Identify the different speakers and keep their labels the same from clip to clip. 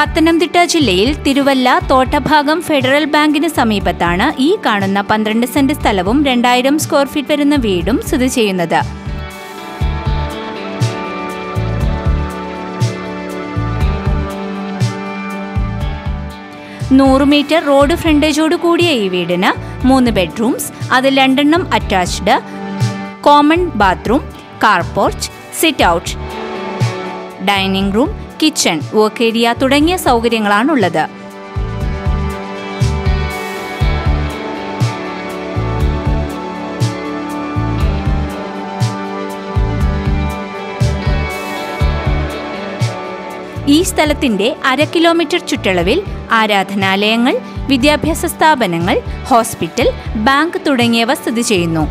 Speaker 1: പത്തനംതിട്ട ജില്ലയിൽ തിരുവല്ല തോട്ടഭാഗം ഫെഡറൽ ബാങ്കിന് സമീപത്താണ് ഈ കാണുന്ന പന്ത്രണ്ട് സെന്റ് സ്ഥലവും രണ്ടായിരം സ്ക്വയർ ഫീറ്റ് വരുന്ന വീടും സ്ഥിതി ചെയ്യുന്നത് നൂറ് മീറ്റർ റോഡ് ഫ്രണ്ടേജോട് കൂടിയ ഈ വീടിന് മൂന്ന് ബെഡ്റൂംസ് അതിൽ രണ്ടെണ്ണം attached common bathroom car porch sit out dining room kitchen work area തുടങ്ങിയ സൗകര്യങ്ങളാണുള്ളത് ഈ സ്ഥലത്തിന്റെ അര കിലോമീറ്റർ ചുറ്റളവിൽ ആരാധനാലയങ്ങൾ വിദ്യാഭ്യാസ സ്ഥാപനങ്ങൾ ഹോസ്പിറ്റൽ ബാങ്ക് തുടങ്ങിയവ സ്ഥിതി ചെയ്യുന്നു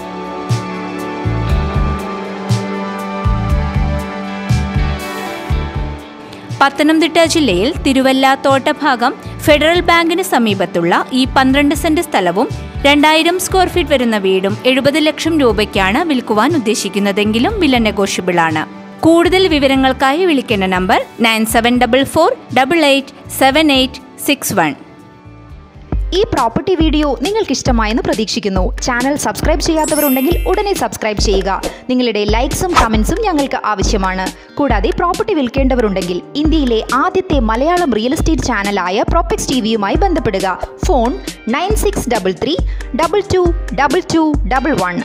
Speaker 1: പത്തനംതിട്ട ജില്ലയിൽ തിരുവല്ല തോട്ടഭാഗം ഫെഡറൽ ബാങ്കിന് സമീപത്തുള്ള ഈ പന്ത്രണ്ട് സെന്റ് സ്ഥലവും രണ്ടായിരം സ്ക്വയർ ഫീറ്റ് വരുന്ന വീടും എഴുപത് ലക്ഷം രൂപയ്ക്കാണ് വിൽക്കുവാൻ ഉദ്ദേശിക്കുന്നതെങ്കിലും വില നെഗോഷ്യബിൾ ആണ് കൂടുതൽ വിവരങ്ങൾക്കായി വിളിക്കേണ്ട number nine seven double four double eight seven eight six one
Speaker 2: ഈ പ്രോപ്പർട്ടി വീഡിയോ നിങ്ങൾക്ക് ഇഷ്ടമായെന്ന് പ്രതീക്ഷിക്കുന്നു ചാനൽ സബ്സ്ക്രൈബ് ചെയ്യാത്തവരുണ്ടെങ്കിൽ ഉടനെ സബ്സ്ക്രൈബ് ചെയ്യുക നിങ്ങളുടെ ലൈക്സും കമൻസും ഞങ്ങൾക്ക് ആവശ്യമാണ് കൂടാതെ പ്രോപ്പർട്ടി വിൽക്കേണ്ടവരുണ്ടെങ്കിൽ ഇന്ത്യയിലെ ആദ്യത്തെ മലയാളം റിയൽ എസ്റ്റേറ്റ് ചാനലായ പ്രോപ്പക്സ് ടി വിയുമായി ബന്ധപ്പെടുക phone nine six double three double two double two double one